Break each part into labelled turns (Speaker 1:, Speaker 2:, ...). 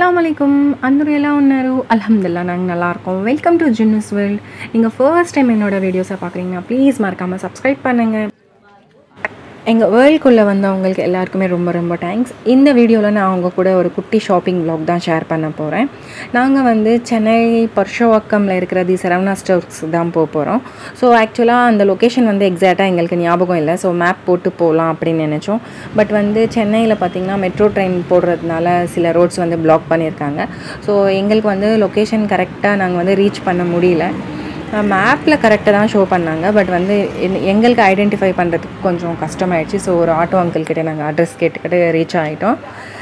Speaker 1: అస్సలం అయికం అందరూ ఎలా ఉన్నారు అల్హమ్దుల్లా நாங்கள் நல்லாயிருக்கோம் வெல்கம் டு ஜின்னஸ் வேர்ல்ட் நீங்கள் ஃபர்ஸ்ட் டைம் என்னோட வீடியோஸை பார்க்குறீங்கன்னா ப்ளீஸ் மறக்காமல் சப்ஸ்கிரைப் பண்ணுங்கள் எங்கள் வேர்ல்டுக்குள்ளே வந்தவங்களுக்கு எல்லாருக்குமே ரொம்ப ரொம்ப தேங்க்ஸ் இந்த வீடியோவில் நான் அவங்க கூட ஒரு குட்டி ஷாப்பிங் vlog தான் ஷேர் பண்ண போகிறேன் நாங்கள் வந்து சென்னை பர்ஷவாக்கமில் இருக்கிற தி சரவணா ஸ்டோர்ஸ் தான் போக போகிறோம் ஸோ ஆக்சுவலாக அந்த லொக்கேஷன் வந்து எக்ஸாக்டாக எங்களுக்கு ஞாபகம் இல்லை ஸோ மேப் போட்டு போகலாம் அப்படின்னு நினச்சோம் பட் வந்து சென்னையில் பார்த்திங்கன்னா மெட்ரோ ட்ரெயின் போடுறதுனால சில ரோட்ஸ் வந்து பிளாக் பண்ணியிருக்காங்க ஸோ எங்களுக்கு வந்து லொக்கேஷன் கரெக்டாக நாங்கள் வந்து ரீச் பண்ண முடியல மேப்பில் கரெக்டாக தான் ஷோ பண்ணாங்க பட் வந்து என்- எங்களுக்கு ஐடென்டிஃபை பண்ணுறதுக்கு கொஞ்சம் கஷ்டமாயிடுச்சு ஸோ ஒரு ஆட்டோ அங்கிள் கிட்ட நாங்கள் அட்ரஸ் கேட்டுக்கிட்டு ரீச் ஆகிட்டோம்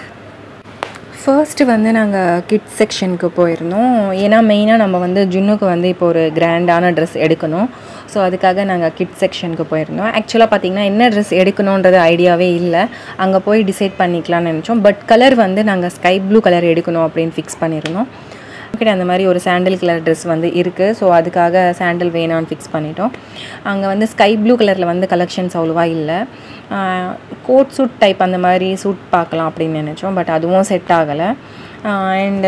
Speaker 1: ஃபர்ஸ்ட்டு வந்து நாங்கள் கிட்ஸ் செக்ஷனுக்கு போயிருந்தோம் ஏன்னா மெயினாக நம்ம வந்து ஜுன்னுக்கு வந்து இப்போ ஒரு கிராண்டான ட்ரெஸ் எடுக்கணும் ஸோ அதுக்காக நாங்கள் கிட்ஸ் செக்ஷனுக்கு போயிருந்தோம் ஆக்சுவலாக பார்த்தீங்கன்னா என்ன ட்ரெஸ் எடுக்கணுன்றது ஐடியாவே இல்லை அங்கே போய் டிசைட் பண்ணிக்கலாம்னு நினச்சோம் பட் கலர் வந்து நாங்கள் ஸ்கை ப்ளூ கலர் எடுக்கணும் அப்படின்னு ஃபிக்ஸ் பண்ணியிருந்தோம் கிட்ட அந்த மாதிரி ஒரு சாண்டில் கலர் ட்ரெஸ் வந்து இருக்குது ஸோ அதுக்காக சாண்டில் வேணான்னு ஃபிக்ஸ் பண்ணிட்டோம் அங்கே வந்து ஸ்கை ப்ளூ கலரில் வந்து கலெக்ஷன்ஸ் அவ்வளோவா இல்லை கோட் சூட் டைப் அந்த மாதிரி சூட் பார்க்கலாம் அப்படின்னு நினச்சோம் பட் அதுவும் செட் ஆகலை அண்டு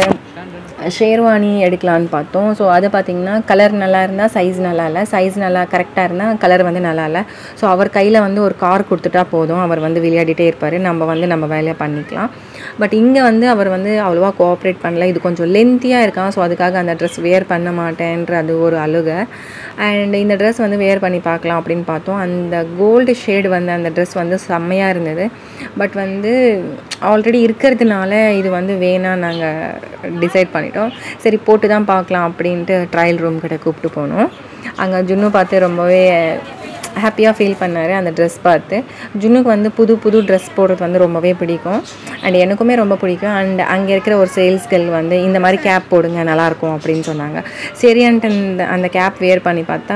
Speaker 1: ஷேர்வானி எடுக்கலான்னு பார்த்தோம் ஸோ அது பார்த்திங்கன்னா கலர் நல்லா இருந்தால் சைஸ் நல்லா இல்லை சைஸ் நல்லா கரெக்டாக இருந்தால் கலர் வந்து நல்லா இல்லை ஸோ அவர் கையில் வந்து ஒரு கார் கொடுத்துட்டா போதும் அவர் வந்து விளையாடிட்டே இருப்பார் நம்ம வந்து நம்ம வேலையை பண்ணிக்கலாம் பட் இங்கே வந்து அவர் வந்து அவ்வளோவா கோஆப்ரேட் பண்ணல இது கொஞ்சம் லென்த்தியாக இருக்கான் ஸோ அதுக்காக அந்த ட்ரெஸ் வேர் பண்ண மாட்டேன்ற அது ஒரு அழுகை அண்ட் இந்த ட்ரெஸ் வந்து வேர் பண்ணி பார்க்கலாம் அப்படின்னு பார்த்தோம் அந்த கோல்டு ஷேடு வந்து அந்த ட்ரெஸ் வந்து செம்மையாக இருந்தது பட் வந்து ஆல்ரெடி இருக்கிறதுனால இது வந்து வேணாம் நாங்கள் டிசைட் பண்ணிட்டோம் சரி போட்டு தான் பார்க்கலாம் அப்படின்ட்டு ட்ரையல் ரூம் கிட்ட கூப்பிட்டு போனோம் அங்கே ஜுன்னு பார்த்து ரொம்பவே ஹாப்பியாக ஃபீல் பண்ணார் அந்த ட்ரெஸ் பார்த்து ஜுன்னுக்கு வந்து புது புது ட்ரெஸ் போடுறது வந்து ரொம்பவே பிடிக்கும் அண்ட் எனக்குமே ரொம்ப பிடிக்கும் அண்ட் அங்கே இருக்கிற ஒரு சேல்ஸ் கேர்ள் வந்து இந்த மாதிரி கேப் போடுங்க நல்லாயிருக்கும் அப்படின்னு சொன்னாங்க சரின்ட்டு அந்த அந்த கேப் வேர் பண்ணி பார்த்தா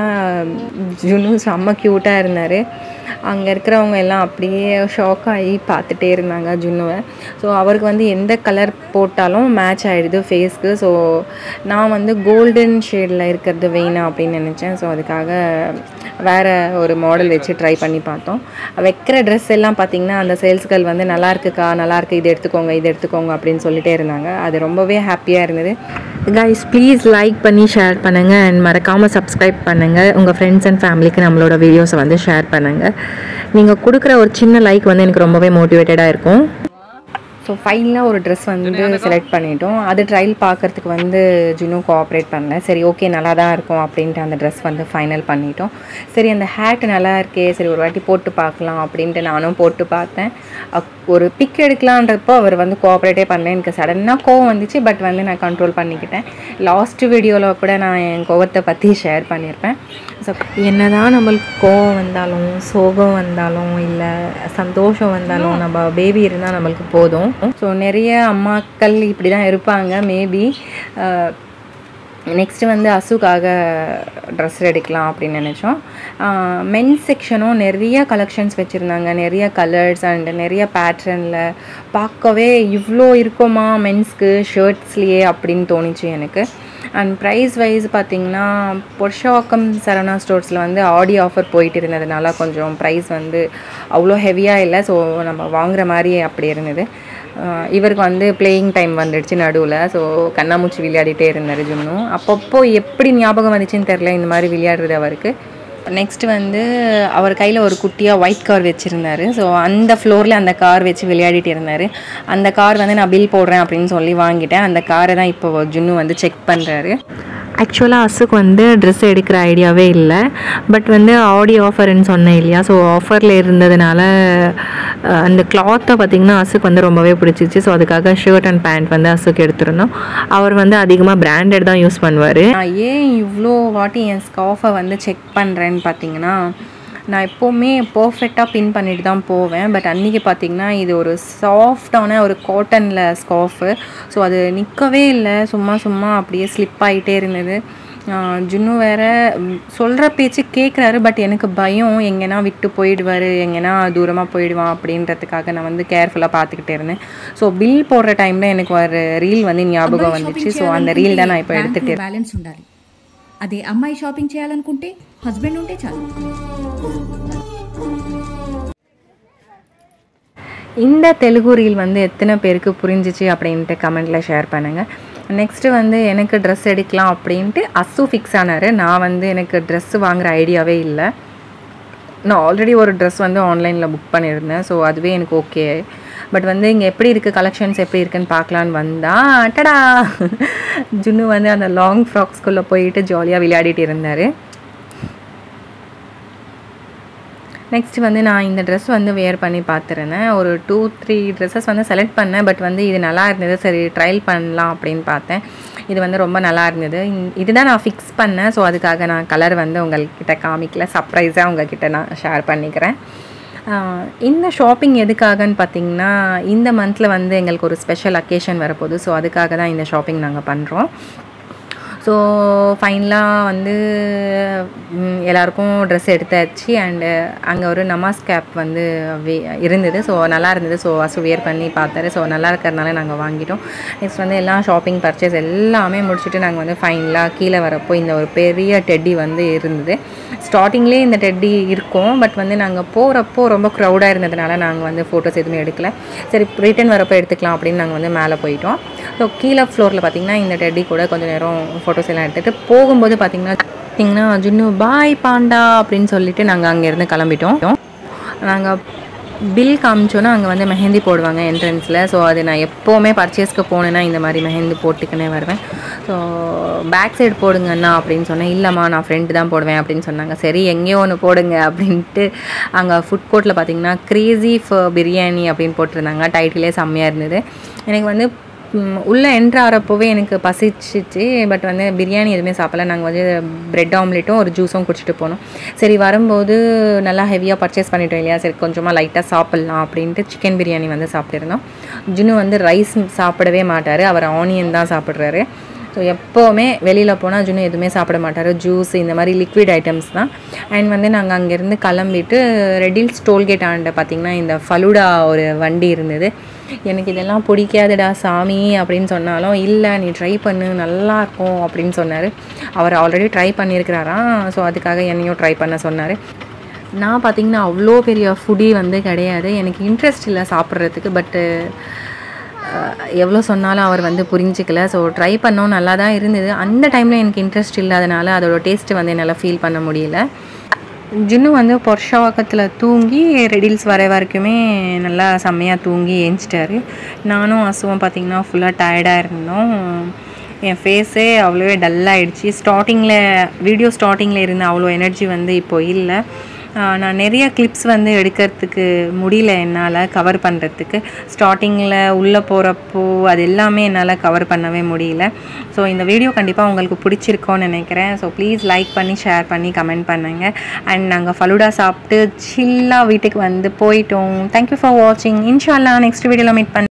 Speaker 1: ஜுன்னு செம்ம க்யூட்டாக இருந்தார் அங்கே இருக்கிறவங்க எல்லாம் அப்படியே ஷாக் ஆகி பார்த்துட்டே இருந்தாங்க ஜுன்னுவை ஸோ அவருக்கு வந்து எந்த கலர் போட்டாலும் மேட்ச் ஆகிடுது ஃபேஸ்க்கு ஸோ நான் வந்து கோல்டன் ஷேடில் இருக்கிறது வேணாம் அப்படின்னு நினச்சேன் ஸோ அதுக்காக வேறு ஒரு மாடல் வச்சு ட்ரை பண்ணி பார்த்தோம் வைக்கிற ட்ரெஸ் எல்லாம் பார்த்தீங்கன்னா அந்த சேல்ஸ்கள் வந்து நல்லா இருக்குக்கா நல்லா இருக்கு இது எடுத்துக்கோங்க இது எடுத்துக்கோங்க அப்படின்னு சொல்லிட்டே இருந்தாங்க அது ரொம்பவே ஹாப்பியாக இருந்தது கைஸ் ப்ளீஸ் லைக் பண்ணி ஷேர் பண்ணுங்கள் அண்ட் மறக்காமல் சப்ஸ்கிரைப் பண்ணுங்கள் உங்கள் ஃப்ரெண்ட்ஸ் அண்ட் ஃபேமிலிக்கு நம்மளோட வீடியோஸை வந்து ஷேர் பண்ணுங்கள் நீங்கள் கொடுக்குற ஒரு சின்ன லைக் வந்து எனக்கு ரொம்பவே மோட்டிவேட்டடாக இருக்கும் ஸோ ஃபைனலாக ஒரு ட்ரெஸ் வந்து செலக்ட் பண்ணிட்டோம் அது ட்ரையல் பார்க்கறதுக்கு வந்து ஜினும் கோஆப்ரேட் பண்ணல சரி ஓகே நல்லா தான் இருக்கும் அப்படின்ட்டு அந்த ட்ரெஸ் வந்து ஃபைனல் பண்ணிட்டோம் சரி அந்த ஹேட் நல்லா இருக்கே சரி ஒரு வாட்டி போட்டு பார்க்கலாம் அப்படின்ட்டு நானும் போட்டு பார்த்தேன் அப்- ஒரு பிக் எடுக்கலான்றப்போ அவர் வந்து கோஆப்ரேட்டே பண்ணல எனக்கு சடனாக கோவம் வந்துச்சு பட் வந்து நான் கண்ட்ரோல் பண்ணிக்கிட்டேன் லாஸ்ட் வீடியோவில் கூட நான் என் கோவத்தை பற்றி ஷேர் பண்ணியிருப்பேன் ஸோ என்னதான் நம்மளுக்கு கோவம் வந்தாலும் சோகம் வந்தாலும் இல்லை சந்தோஷம் வந்தாலும் நம்ம பேபி இருந்தால் நம்மளுக்கு போதும் ஸோ நிறைய அம்மாக்கள் இப்படி தான் இருப்பாங்க மேபி நெக்ஸ்ட்டு வந்து அசுக்காக ட்ரெஸ் எடுக்கலாம் அப்படின்னு நினச்சோம் மென்ஸ் செக்ஷனும் நிறைய கலெக்ஷன்ஸ் வச்சுருந்தாங்க நிறைய கலர்ஸ் அண்ட் நிறைய பேட்டர்னில் பார்க்கவே இவ்வளோ இருக்குமா மென்ஸ்க்கு ஷர்ட்ஸ்லேயே அப்படின்னு தோணுச்சு எனக்கு அண்ட் ப்ரைஸ் வைஸ் பார்த்தீங்கன்னா பொர்ஷாக்கம் சரவணா ஸ்டோர்ஸில் வந்து ஆடி ஆஃபர் போயிட்டு இருந்ததுனால கொஞ்சம் ப்ரைஸ் வந்து அவ்வளோ ஹெவியாக இல்லை ஸோ நம்ம வாங்குற மாதிரி அப்படி இருந்தது ஆஹ் இவருக்கு வந்து பிளேயிங் டைம் வந்துடுச்சு நடுவில் ஸோ கண்ணாமூச்சி விளையாடிட்டே இருந்தார் ஜுன்னு அப்பப்போ எப்படி ஞாபகம் வந்துச்சுன்னு தெரில இந்த மாதிரி விளையாடுறது அவருக்கு நெக்ஸ்ட் வந்து அவர் கையில் ஒரு குட்டியாக ஒயிட் கார் வச்சுருந்தாரு ஸோ அந்த ஃப்ளோரில் அந்த கார் வச்சு விளையாடிட்டு இருந்தார் அந்த கார் வந்து நான் பில் போடுறேன் அப்படின்னு சொல்லி வாங்கிட்டேன் அந்த காரை தான் இப்போ ஜுன்னு வந்து செக் பண்ணுறாரு ஆக்சுவலாக அசுக்கு வந்து ட்ரெஸ் எடுக்கிற ஐடியாவே இல்லை பட் வந்து ஆடி ஆஃபர்னு சொன்னேன் இல்லையா ஸோ ஆஃபரில் இருந்ததுனால அஹ், அந்த கிளாத்தை பார்த்திங்கன்னா அசுக்கு வந்து ரொம்பவே பிடிச்சிச்சு ஸோ அதுக்காக ஷர்ட் அண்ட் பேண்ட் வந்து அசுக்கு எடுத்திருந்தோம் அவர் வந்து அதிகமாக பிராண்டட் தான் யூஸ் பண்ணுவார் நான் ஏன் இவ்வளோ வாட்டி என் ஸ்காஃபை வந்து செக் பண்ணுறேன்னு பார்த்தீங்கன்னா நான் எப்போவுமே பர்ஃபெக்டாக பின் பண்ணிட்டு தான் போவேன் பட் அன்றைக்கி பார்த்தீங்கன்னா இது ஒரு சாஃப்டான ஒரு காட்டனில் ஸ்கார்ஃபு ஸோ அது நிற்கவே இல்லை சும்மா சும்மா அப்படியே ஸ்லிப் ஆகிட்டே இருந்தது ஆஹ் ஜுன்னு வேற சொல்கிற பேச்சு கேட்குறாரு பட் எனக்கு பயம் எங்கன்னா விட்டு போயிடுவார் எங்கன்னா தூரமாக போயிடுவான் அப்படின்றதுக்காக நான் வந்து கேர்ஃபுல்லாக பார்த்துக்கிட்டே இருந்தேன் ஸோ பில் போடுற டைமில் எனக்கு ஒரு ரீல் வந்து ஞாபகம் வந்துச்சு ஸோ அந்த ரீல் தான் நான் இப்போ எடுத்துகிட்டு
Speaker 2: బ్యాలెన్స్ ఉండాలి అదే అమ్మాయి షాపింగ్ చేయాలనుకుంటే హస్బెండ్ ఉంటే చాలు
Speaker 1: இந்த தெலுங்கு ரீல் வந்து எத்தனை பேருக்கு புரிஞ்சிச்சு அப்படின்ட்டு கமெண்ட்டில் ஷேர் பண்ணுங்கள் நெக்ஸ்ட்டு வந்து எனக்கு ட்ரெஸ் எடுக்கலாம் அப்படின்ட்டு அசு ஃபிக்ஸ் ஆனார் நான் வந்து எனக்கு ட்ரெஸ் வாங்குற ஐடியாவே இல்லை நான் ஆல்ரெடி ஒரு ட்ரெஸ் வந்து ஆன்லைனில் புக் பண்ணியிருந்தேன் ஸோ அதுவே எனக்கு ஓகே பட் வந்து இங்கே எப்படி இருக்குது கலெக்ஷன்ஸ் எப்படி இருக்குன்னு பார்க்கலான்னு வந்தால் அட்டடா ஜுன்னு வந்து அந்த லாங் ஃப்ராக்ஸ்குள்ளே போயிட்டு ஜாலியாக விளையாடிட்டு இருந்தார் நெக்ஸ்ட் வந்து நான் இந்த ட்ரெஸ் வந்து வேர் பண்ணி பார்த்துருந்தேன் ஒரு டூ த்ரீ ட்ரெஸ்ஸஸ் வந்து செலக்ட் பண்ணேன் பட் வந்து இது நல்லா இருந்தது சரி ட்ரையல் பண்ணலாம் அப்படின்னு பார்த்தேன் இது வந்து ரொம்ப நல்லா இருந்தது இந்த- இதுதான் நான் ஃபிக்ஸ் பண்ணேன் ஸோ அதுக்காக நான் கலர் வந்து உங்கள்கிட்ட காமிக்கல சர்ப்ரைஸாக உங்ககிட்ட நான் ஷேர் பண்ணிக்கிறேன் ஆஹ் இந்த ஷாப்பிங் எதுக்காகன்னு பார்த்தீங்கன்னா இந்த மந்தில் வந்து எங்களுக்கு ஒரு ஸ்பெஷல் அக்கேஷன் வரப்போகுது ஸோ அதுக்காக தான் இந்த ஷாப்பிங் நாங்கள் பண்ணுறோம் ஸோ ஃபைனலாக வந்து ம், எல்லாருக்கும் ட்ரெஸ் எடுத்தாச்சு அண்டு அங்கே ஒரு நமாஸ் கேப் வந்து வே- இருந்தது ஸோ நல்லா இருந்தது ஸோ அசு வியர் பண்ணி பார்த்தாரு ஸோ நல்லா இருக்கிறதுனால நாங்கள் வாங்கிட்டோம் நெக்ஸ்ட் வந்து எல்லாம் ஷாப்பிங் பர்ச்சேஸ் எல்லாமே முடிச்சுட்டு நாங்கள் வந்து ஃபைனலாக கீழே வரப்போ இந்த ஒரு பெரிய டெட்டி வந்து இருந்தது ஸ்டார்டிங்லேயே இந்த டெட்டி இருக்கும் பட் வந்து நாங்கள் போகிறப்போ ரொம்ப க்ரௌடாக இருந்ததுனால நாங்கள் வந்து ஃபோட்டோஸ் எதுவுமே எடுக்கல சரி ரிட்டன் வரப்போ எடுத்துக்கலாம் அப்படின்னு நாங்கள் வந்து மேலே போயிட்டோம் ஸோ கீழே ஃப்ளோரில் பார்த்தீங்கன்னா இந்த டெட்டி கூட கொஞ்சம் நேரம் ஃபோட்டோஸ் எல்லாம் எடுத்துகிட்டு போகும்போது பார்த்தீங்கன்னா பார்த்தீங்கன்னா ஜுன்னு பாய் பாண்டா அப்படின்னு சொல்லிட்டு நாங்கள் அங்கேருந்து கிளம்பிட்டோம் நாங்கள் பில் காமிச்சோன்னா அங்கே வந்து மெஹந்தி போடுவாங்க என்ட்ரன்ஸில் ஸோ அது நான் எப்போவுமே பர்ச்சேஸ்க்கு போனேன்னா இந்த மாதிரி மெஹந்தி போட்டுக்கினே வருவேன் ஸோ பேக் சைடு போடுங்கண்ணா அப்படின்னு சொன்னேன் இல்லைம்மா நான் ஃப்ரெண்டு தான் போடுவேன் அப்படின்னு சொன்னாங்க சரி எங்கேயோ ஒன்று போடுங்க அப்படின்ட்டு அங்கே ஃபுட் கோர்ட்டில் பார்த்தீங்கன்னா க்ரேசி ஃபார் பிரியாணி அப்படின்னு போட்டிருந்தாங்க டைட்டிலே செம்மையாக இருந்தது எனக்கு வந்து ம், உள்ளே என்ட்ரு ஆகிறப்போவே எனக்கு பசிச்சிச்சு பட் வந்து பிரியாணி எதுவுமே சாப்பிடல நாங்கள் வந்து பிரெட் ஆம்லேட்டும் ஒரு ஜூஸும் குடிச்சிட்டு போனோம் சரி வரும்போது நல்லா ஹெவியாக பர்ச்சேஸ் பண்ணிட்டோம் இல்லையா சரி கொஞ்சமாக லைட்டாக சாப்பிட்லாம் அப்படின்ட்டு சிக்கன் பிரியாணி வந்து சாப்பிட்டுருந்தோம் ஜுன்னு வந்து ரைஸ் சாப்பிடவே மாட்டார் அவர் ஆனியன் தான் சாப்பிட்றாரு ஸோ எப்போவுமே வெளியில் போனால் ஜுன்னு எதுவுமே சாப்பிட மாட்டார் ஜூஸ் இந்த மாதிரி லிக்விட் ஐட்டம்ஸ் தான் அண்ட் வந்து நாங்கள் அங்கேருந்து கிளம்பிட்டு ரெடில்ஸ் டோல்கேட் ஆண்ட பார்த்திங்கன்னா இந்த ஃபலூடா ஒரு வண்டி இருந்தது எனக்கு இதெல்லாம் பிடிக்காதுடா சாமி அப்படின்னு சொன்னாலும் இல்லை நீ ட்ரை பண்ணு நல்லா இருக்கும் அப்படின்னு சொன்னார் அவர் ஆல்ரெடி ட்ரை பண்ணியிருக்கிறாராம் ஸோ அதுக்காக என்னையும் ட்ரை பண்ண சொன்னார் நான் பார்த்தீங்கன்னா அவ்வளோ பெரிய ஃபுடி வந்து கிடையாது எனக்கு இன்ட்ரெஸ்ட் இல்லை சாப்பிட்றதுக்கு பட்டு எவ்வளோ சொன்னாலும் அவர் வந்து புரிஞ்சிக்கல ஸோ ட்ரை பண்ணோம் நல்லா தான் இருந்தது அந்த டைமில் எனக்கு இன்ட்ரெஸ்ட் இல்லாதனால அதோட டேஸ்ட்டு வந்து என்னால் ஃபீல் பண்ண முடியல ஜின்னு வந்து பொர்ஷாவக்கத்தில் தூங்கி ரெடில்ஸ் வர வரைக்குமே நல்லா செம்மையாக தூங்கி ஏஞ்சிட்டாரு நானும் அசுவும் பார்த்திங்கன்னா ஃபுல்லாக டயர்டாக இருந்தோம் என் ஃபேஸே அவ்வளோவே டல்லாகிடுச்சு ஸ்டார்டிங்கில் வீடியோ ஸ்டார்டிங்கில் இருந்த அவ்வளோ எனர்ஜி வந்து இப்போ இல்லை ஆஹ் நான் நிறைய கிளிப்ஸ் வந்து எடுக்கிறதுக்கு முடியல என்னால் கவர் பண்ணுறதுக்கு ஸ்டார்டிங்கில் உள்ளே போகிறப்போ அது எல்லாமே என்னால் கவர் பண்ணவே முடியல ஸோ இந்த வீடியோ கண்டிப்பாக உங்களுக்கு பிடிச்சிருக்கோன்னு நினைக்கிறேன் ஸோ ப்ளீஸ் லைக் பண்ணி ஷேர் பண்ணி கமெண்ட் பண்ணுங்கள் அண்ட் நாங்கள் ஃபலூடா சாப்பிட்டு சில்லாக வீட்டுக்கு வந்து போயிட்டோம் தேங்க்யூ ஃபார் வாட்சிங் இன்ஷால்லா நெக்ஸ்ட் வீடியோவில் மீட் பண்ண